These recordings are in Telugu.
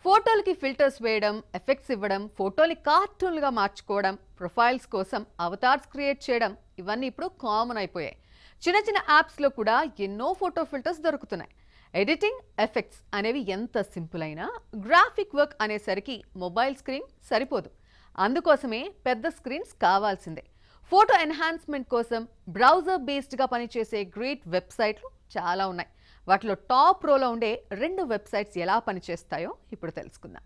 ఫోటోలకి ఫిల్టర్స్ వేయడం ఎఫెక్ట్స్ ఇవ్వడం ఫోటోని కార్టూన్లుగా మార్చుకోవడం ప్రొఫైల్స్ కోసం అవతార్స్ క్రియేట్ చేయడం ఇవన్నీ ఇప్పుడు కామన్ అయిపోయాయి చిన్న చిన్న యాప్స్లో కూడా ఎన్నో ఫోటో ఫిల్టర్స్ దొరుకుతున్నాయి ఎడిటింగ్ ఎఫెక్ట్స్ అనేవి ఎంత సింపుల్ అయినా గ్రాఫిక్ వర్క్ అనేసరికి మొబైల్ స్క్రీన్ సరిపోదు అందుకోసమే పెద్ద స్క్రీన్స్ కావాల్సిందే ఫోటో ఎన్హాన్స్మెంట్ కోసం బ్రౌజర్ బేస్డ్గా పనిచేసే గ్రేట్ వెబ్సైట్లు చాలా ఉన్నాయి వాటిలో టాప్ రోలో ఉండే రెండు వెబ్సైట్స్ ఎలా పనిచేస్తాయో ఇప్పుడు తెలుసుకుందాం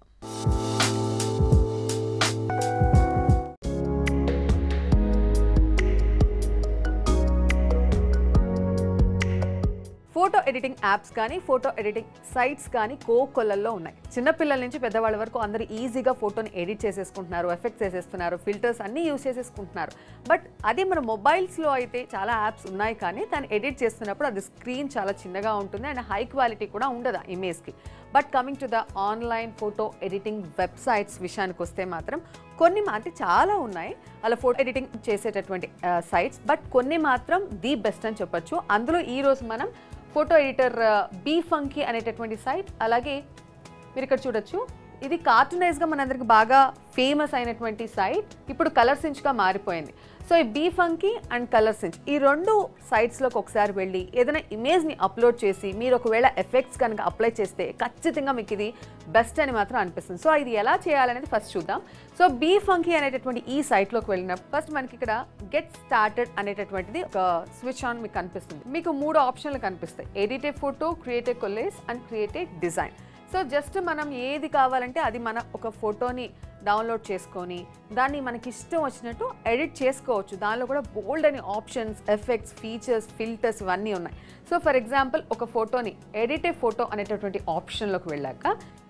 ఫోటో ఎడిటింగ్ యాప్స్ కానీ ఫోటో ఎడిటింగ్ సైట్స్ కానీ కోకొల్లల్లో ఉన్నాయి చిన్నపిల్లల నుంచి పెద్దవాళ్ళ వరకు అందరూ ఈజీగా ఫోటోని ఎడిట్ చేసేసుకుంటున్నారు ఎఫెక్ట్స్ వేసేస్తున్నారు ఫిల్టర్స్ అన్నీ యూస్ చేసేసుకుంటున్నారు బట్ అదే మన మొబైల్స్లో అయితే చాలా యాప్స్ ఉన్నాయి కానీ దాన్ని ఎడిట్ చేస్తున్నప్పుడు అది స్క్రీన్ చాలా చిన్నగా ఉంటుంది అండ్ హై క్వాలిటీ కూడా ఉండదు ఆ ఇమేజ్కి but coming to the online photo editing websites విషయానికి వస్తే మాత్రం కొన్ని మా- అంటే చాలా ఉన్నాయి అలా ఫోటో ఎడిటింగ్ చేసేటటువంటి సైట్స్ బట్ కొన్ని మాత్రం ది బెస్ట్ అని చెప్పొచ్చు అందులో ఈరోజు మనం ఫోటో ఎడిటర్ బీ ఫంకీ అనేటటువంటి సైట్ అలాగే మీరు ఇక్కడ చూడొచ్చు ఇది కార్టూనైజ్గా మనందరికి బాగా ఫేమస్ అయినటువంటి సైట్ ఇప్పుడు కలర్ సించ్గా మారిపోయింది సో ఈ BeFunky and Colorcinch ఈ రెండు సైట్స్లోకి ఒకసారి వెళ్ళి ఏదైనా ఇమేజ్ని అప్లోడ్ చేసి మీరు ఒకవేళ ఎఫెక్ట్స్ కనుక అప్లై చేస్తే ఖచ్చితంగా మీకు ఇది బెస్ట్ అని మాత్రం అనిపిస్తుంది సో ఇది ఎలా చేయాలనేది ఫస్ట్ చూద్దాం సో బీ ఫంకీ అనేటటువంటి ఈ సైట్లోకి వెళ్ళినప్పుడు ఫస్ట్ మనకి ఇక్కడ గెట్ స్టార్టెడ్ అనేటటువంటిది ఒక స్విచ్ ఆన్ మీకు కనిపిస్తుంది మీకు మూడు ఆప్షన్లు కనిపిస్తాయి edit a photo create a collage and create a design so just మనం ఏది కావాలంటే అది మన ఒక ఫోటోని డౌన్లోడ్ చేసుకొని దాన్ని మనకి ఇష్టం వచ్చినట్టు ఎడిట్ చేసుకోవచ్చు దానిలో కూడా బోల్డ్ అని ఆప్షన్స్ ఎఫెక్ట్స్ ఫీచర్స్ ఫిల్టర్స్ ఇవన్నీ ఉన్నాయి సో ఫర్ ఎగ్జాంపుల్ ఒక ఫోటోని ఎడిటే ఫోటో అనేటటువంటి ఆప్షన్లోకి వెళ్ళాక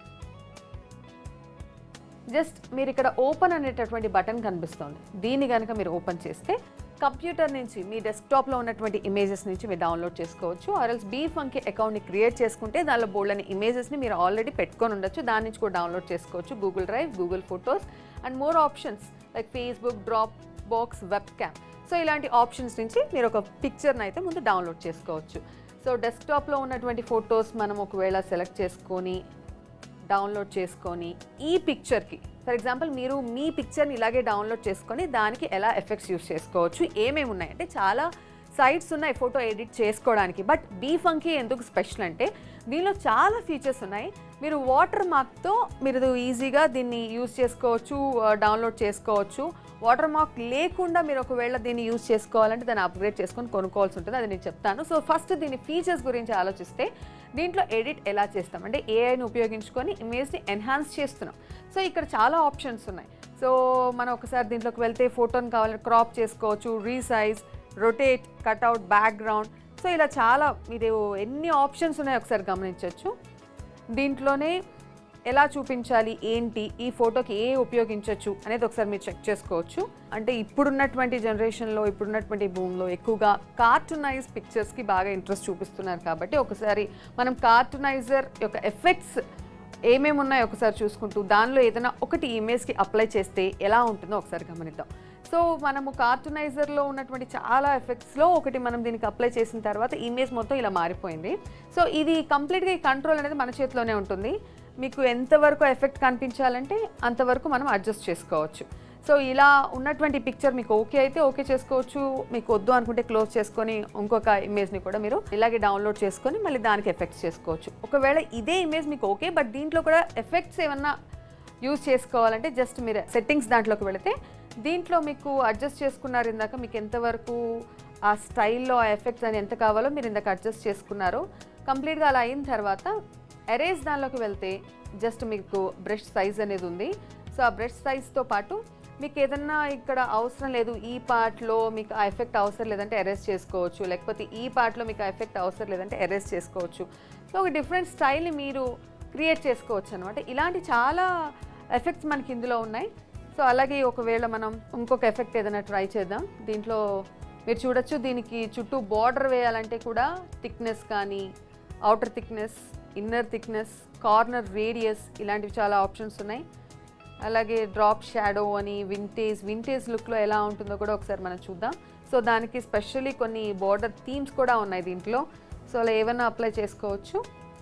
జస్ట్ మీరు ఇక్కడ ఓపెన్ అనేటటువంటి బటన్ కనిపిస్తుంది దీన్ని కనుక మీరు ఓపెన్ చేస్తే కంప్యూటర్ నుంచి మీ డెస్క్టాప్లో ఉన్నటువంటి ఇమేజెస్ నుంచి మీరు డౌన్లోడ్ చేసుకోవచ్చు ఆర్ఎల్స్ బీ ఫంకి అకౌంట్ని క్రియేట్ చేసుకుంటే దానిలో బోల్డ్ అని ఇమేజెస్ని మీరు ఆల్రెడీ పెట్టుకొని ఉండొచ్చు దాని నుంచి కూడా డౌన్లోడ్ చేసుకోవచ్చు Google drive Google photos and more options like Facebook Dropbox webcam so ఇలాంటి ఆప్షన్స్ నుంచి మీరు ఒక పిక్చర్ని అయితే ముందు డౌన్లోడ్ చేసుకోవచ్చు సో డెస్క్టాప్లో ఉన్నటువంటి ఫొటోస్ మనం ఒకవేళ సెలెక్ట్ చేసుకొని డౌన్లోడ్ చేసుకొని ఈ పిక్చర్కి ఫర్ ఎగ్జాంపుల్ మీరు మీ పిక్చర్ని ఇలాగే డౌన్లోడ్ చేసుకొని దానికి ఎలా ఎఫెక్ట్స్ యూస్ చేసుకోవచ్చు ఏమేమి ఉన్నాయి అంటే చాలా సైట్స్ ఉన్నాయి ఫోటో ఎడిట్ చేసుకోవడానికి బట్ బీ ఫంకీ ఎందుకు స్పెషల్ అంటే దీనిలో చాలా ఫీచర్స్ ఉన్నాయి మీరు వాటర్ మార్క్తో మీరు ఈజీగా దీన్ని యూస్ చేసుకోవచ్చు డౌన్లోడ్ చేసుకోవచ్చు వాటర్ మార్క్ లేకుండా మీరు ఒకవేళ దీన్ని యూస్ చేసుకోవాలంటే దాన్ని అప్గ్రేడ్ చేసుకొని కొనుక్కోవాల్సి ఉంటుంది అది నేను చెప్తాను సో ఫస్ట్ దీని ఫీచర్స్ గురించి ఆలోచిస్తే దీంట్లో ఎడిట్ ఎలా చేస్తాం అంటే ఏఐని ఉపయోగించుకొని ఇమేజ్ని ఎన్హాన్స్ చేస్తున్నాం సో ఇక్కడ చాలా ఆప్షన్స్ ఉన్నాయి సో మనం ఒకసారి దీంట్లోకి వెళ్తే ఫోటోని కావాలంటే క్రాప్ చేసుకోవచ్చు resize rotate cutout background so ఇలా చాలా మీరు ఎన్ని ఆప్షన్స్ ఉన్నాయో ఒకసారి గమనించవచ్చు దీంట్లోనే ఎలా చూపించాలి ఏంటి ఈ ఫోటోకి ఏ ఉపయోగించవచ్చు అనేది ఒకసారి మీరు చెక్ చేసుకోవచ్చు అంటే ఇప్పుడున్నటువంటి జనరేషన్లో ఇప్పుడున్నటువంటి భూమిలో ఎక్కువగా కార్టూనైజ్ పిక్చర్స్కి బాగా ఇంట్రెస్ట్ చూపిస్తున్నారు కాబట్టి ఒకసారి మనం కార్టూనైజర్ యొక్క ఎఫెక్ట్స్ ఏమేమి ఉన్నాయో ఒకసారి చూసుకుంటూ దానిలో ఏదైనా ఒకటి ఇమేజ్కి అప్లై చేస్తే ఎలా ఉంటుందో ఒకసారి గమనిద్దాం సో మనము కార్టూనైజర్లో ఉన్నటువంటి చాలా ఎఫెక్ట్స్లో ఒకటి మనం దీనికి అప్లై చేసిన తర్వాత ఇమేజ్ మొత్తం ఇలా మారిపోయింది సో ఇది కంప్లీట్గా ఈ కంట్రోల్ అనేది మన చేతిలోనే ఉంటుంది మీకు ఎంతవరకు ఎఫెక్ట్ కనిపించాలంటే అంతవరకు మనం అడ్జస్ట్ చేసుకోవచ్చు సో ఇలా ఉన్నటువంటి పిక్చర్ మీకు ఓకే అయితే ఓకే చేసుకోవచ్చు మీకు వద్దు అనుకుంటే క్లోజ్ చేసుకొని ఇంకొక ఇమేజ్ని కూడా మీరు ఇలాగే డౌన్లోడ్ చేసుకొని మళ్ళీ దానికి ఎఫెక్ట్స్ చేసుకోవచ్చు ఒకవేళ ఇదే ఇమేజ్ మీకు ఓకే బట్ దీంట్లో కూడా ఎఫెక్ట్స్ ఏమన్నా యూజ్ చేసుకోవాలంటే జస్ట్ మీరు సెట్టింగ్స్ దాంట్లోకి వెళితే దీంట్లో మీకు అడ్జస్ట్ చేసుకున్నారు ఇందాక మీకు ఎంతవరకు ఆ స్టైల్లో ఆ ఎఫెక్ట్స్ అని ఎంత కావాలో మీరు ఇందాక అడ్జస్ట్ చేసుకున్నారో కంప్లీట్గా అలా అయిన తర్వాత ఎరేజ్ దానిలోకి వెళ్తే జస్ట్ మీకు బ్రష్ సైజ్ అనేది ఉంది సో ఆ బ్రష్ సైజ్తో పాటు మీకు ఏదన్నా ఇక్కడ అవసరం లేదు ఈ పార్ట్లో మీకు ఆ ఎఫెక్ట్ అవసరం లేదంటే ఎరేస్ చేసుకోవచ్చు లేకపోతే ఈ పార్ట్లో మీకు ఆ ఎఫెక్ట్ అవసరం లేదంటే ఎరేస్ చేసుకోవచ్చు సో ఒక డిఫరెంట్ స్టైల్ని మీరు క్రియేట్ చేసుకోవచ్చు అనమాట ఇలాంటి చాలా ఎఫెక్ట్స్ మనకి ఇందులో ఉన్నాయి సో అలాగే ఒకవేళ మనం ఇంకొక ఎఫెక్ట్ ఏదైనా ట్రై చేద్దాం దీంట్లో మీరు చూడొచ్చు దీనికి చుట్టూ బార్డర్ వేయాలంటే కూడా థిక్నెస్ కానీ outer thickness inner thickness corner radius ఇలాంటివి చాలా ఆప్షన్స్ ఉన్నాయి అలాగే డ్రాప్ షాడో అని వింటేజ్ వింటేజ్ లుక్లో ఎలా ఉంటుందో కూడా ఒకసారి మనం చూద్దాం సో దానికి స్పెషల్లీ కొన్ని బార్డర్ థీమ్స్ కూడా ఉన్నాయి దీంట్లో సో అలా ఏమైనా అప్లై చేసుకోవచ్చు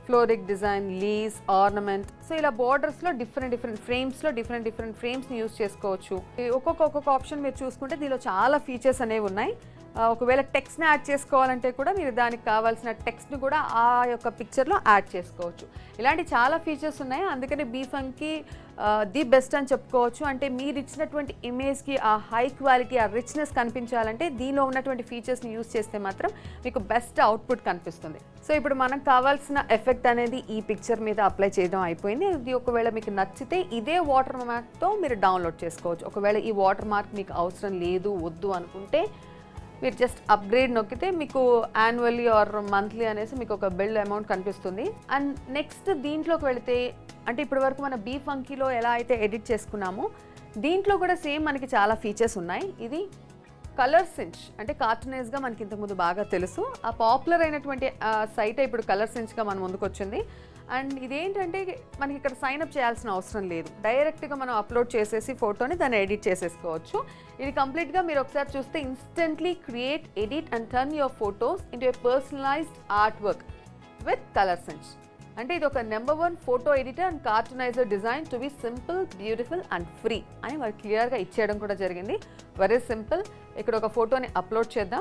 ఫ్లోరిక్ డిజైన్ లీస్ ఆర్నమెంట్ సో ఇలా బోర్డర్స్లో డిఫరెంట్ డిఫరెంట్ ఫ్రేమ్స్లో డిఫరెంట్ డిఫరెంట్ ఫ్రేమ్స్ని యూస్ చేసుకోవచ్చు ఈ ఒక్కొక్క ఒక్కొక్క ఆప్షన్ మీరు చూసుకుంటే దీనిలో చాలా ఫీచర్స్ అనేవి ఉన్నాయి ఆ, ఒకవేళ టెక్స్ట్ని యాడ్ చేసుకోవాలంటే కూడా మీరు దానికి కావాల్సిన టెక్స్ట్ని కూడా ఆ యొక్క పిక్చర్లో యాడ్ చేసుకోవచ్చు ఇలాంటి చాలా ఫీచర్స్ ఉన్నాయి అందుకని బీఫంకి ది బెస్ట్ అని చెప్పుకోవచ్చు అంటే మీరు ఇచ్చినటువంటి ఇమేజ్కి ఆ హై క్వాలిటీ ఆ రిచ్నెస్ కనిపించాలంటే దీనిలో ఉన్నటువంటి ఫీచర్స్ని యూస్ చేస్తే మాత్రం మీకు బెస్ట్ అవుట్పుట్ కనిపిస్తుంది సో ఇప్పుడు మనకు కావాల్సిన ఎఫెక్ట్ అనేది ఈ పిక్చర్ మీద అప్లై చేయడం అయిపోయింది ఇది ఒకవేళ మీకు నచ్చితే ఇదే వాటర్ మార్క్తో మీరు డౌన్లోడ్ చేసుకోవచ్చు ఒకవేళ ఈ వాటర్ మార్క్ మీకు అవసరం లేదు వద్దు అనుకుంటే మీరు జస్ట్ అప్గ్రేడ్ నొక్కితే మీకు యాన్యువల్లీ ఆర్ మంత్లీ అనేసి మీకు ఒక బిల్ అమౌంట్ కనిపిస్తుంది అండ్ నెక్స్ట్ దీంట్లోకి వెళితే అంటే ఇప్పటి వరకు మన బీ ఫంకీలో ఎలా అయితే ఎడిట్ చేసుకున్నామో దీంట్లో కూడా సేమ్ మనకి చాలా ఫీచర్స్ ఉన్నాయి ఇది కలర్ సించ్ అంటే కార్టూనైజ్గా మనకి ఇంతకుముందు బాగా తెలుసు ఆ పాపులర్ అయినటువంటి సైట్ ఇప్పుడు కలర్ సించ్గా మన ముందుకు వచ్చింది అండ్ ఇదేంటంటే మనకి ఇక్కడ సైన్ అప్ చేయాల్సిన అవసరం లేదు డైరెక్ట్గా మనం అప్లోడ్ చేసేసి ఫోటోని దాన్ని ఎడిట్ చేసేసుకోవచ్చు ఇది కంప్లీట్గా మీరు ఒకసారి చూస్తే instantly create edit and turn your photos into a personalised art work with colour sense అంటే ఇది ఒక number one photo editor and cartoonizer design to be simple beautiful and free అని వాళ్ళు క్లియర్గా ఇచ్చేయడం కూడా జరిగింది వెరీ సింపుల్ ఇక్కడ ఒక ఫోటోని అప్లోడ్ చేద్దాం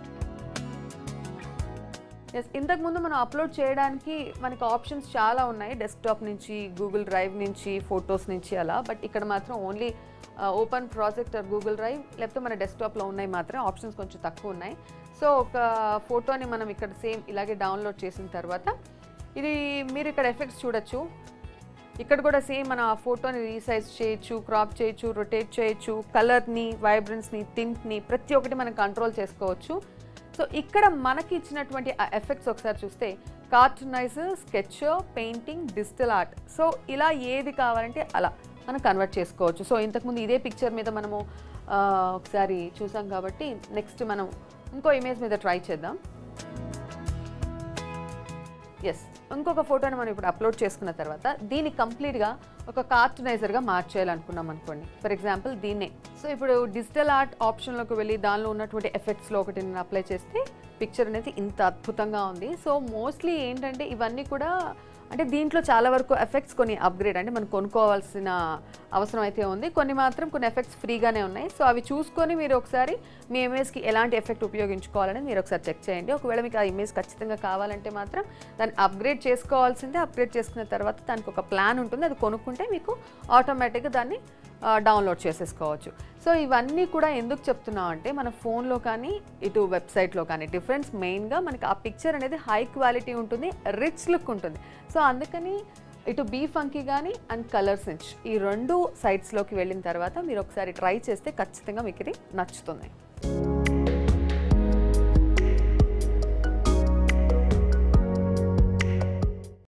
ఎస్ ఇంతకుముందు మనం అప్లోడ్ చేయడానికి మనకి ఆప్షన్స్ చాలా ఉన్నాయి డెస్క్టాప్ నుంచి గూగుల్ డ్రైవ్ నుంచి ఫొటోస్ నుంచి అలా బట్ ఇక్కడ మాత్రం only open project or Google drive లేకపోతే మన డెస్క్టాప్లో ఉన్నాయి మాత్రం ఆప్షన్స్ కొంచెం తక్కువ ఉన్నాయి సో ఒక ఫోటోని మనం ఇక్కడ సేమ్ ఇలాగే డౌన్లోడ్ చేసిన తర్వాత ఇది మీరు ఇక్కడ ఎఫెక్ట్స్ చూడొచ్చు ఇక్కడ కూడా సేమ్ మన ఆ ఫోటోని రీసైజ్ చేయొచ్చు క్రాప్ చేయొచ్చు రొటేట్ చేయొచ్చు కలర్ని వైబ్రెన్స్ని టింట్ని ప్రతి ఒక్కటి మనం కంట్రోల్ చేసుకోవచ్చు సో ఇక్కడ మనకి ఇచ్చినటువంటి ఆ ఎఫెక్ట్స్ ఒకసారి చూస్తే cartoonizer sketch painting digital art so ఇలా ఏది కావాలంటే అలా మనం కన్వర్ట్ చేసుకోవచ్చు సో ఇంతకుముందు ఇదే పిక్చర్ మీద మనము ఆ, ఒకసారి చూసాం కాబట్టి నెక్స్ట్ మనం ఇంకో ఇమేజ్ మీద ట్రై చేద్దాం ఎస్ ఇంకొక ఫోటోని మనం ఇప్పుడు అప్లోడ్ చేసుకున్న తర్వాత దీన్ని కంప్లీట్గా ఒక కార్టూనైజర్గా మార్చేయాలనుకున్నాం అనుకోండి ఫర్ ఎగ్జాంపుల్ దీన్నే సో ఇప్పుడు డిజిటల్ ఆర్ట్ ఆప్షన్లోకి వెళ్ళి దానిలో ఉన్నటువంటి ఎఫెక్ట్స్లో ఒకటి నేను అప్లై చేస్తే పిక్చర్ అనేది ఇంత అద్భుతంగా ఉంది సో మోస్ట్లీ ఏంటంటే ఇవన్నీ కూడా అంటే దీంట్లో చాలా వరకు ఎఫెక్ట్స్ కొన్ని అప్గ్రేడ్ అంటే మనం కొనుక్కోవాల్సిన అవసరం అయితే ఉంది కొన్ని మాత్రం కొన్ని ఎఫెక్ట్స్ ఫ్రీగానే ఉన్నాయి సో అవి చూసుకొని మీరు ఒకసారి మీ ఇమేజ్కి ఎలాంటి ఎఫెక్ట్ ఉపయోగించుకోవాలని మీరు ఒకసారి చెక్ చేయండి ఒకవేళ మీకు ఆ ఇమేజ్ ఖచ్చితంగా కావాలంటే మాత్రం దాన్ని అప్గ్రేడ్ చేసుకోవాల్సిందే అప్గ్రేడ్ చేసుకున్న తర్వాత దానికి ఒక ప్లాన్ ఉంటుంది అది కొనుక్కుంటే మీకు ఆటోమేటిక్గా దాన్ని డౌన్లోడ్ చేసేసుకోవచ్చు సో ఇవన్నీ కూడా ఎందుకు చెప్తున్నాం అంటే మన ఫోన్లో కానీ ఇటు వెబ్సైట్లో కానీ డిఫరెన్స్ మెయిన్గా మనకి ఆ పిక్చర్ అనేది హై క్వాలిటీ ఉంటుంది రిచ్ లుక్ ఉంటుంది సో అందుకని ఇటు బీ ఫంకీ కానీ అండ్ కలర్ సెంచ్ ఈ రెండు సైట్స్లోకి వెళ్ళిన తర్వాత మీరు ఒకసారి ట్రై చేస్తే ఖచ్చితంగా మీకు ఇది నచ్చుతుంది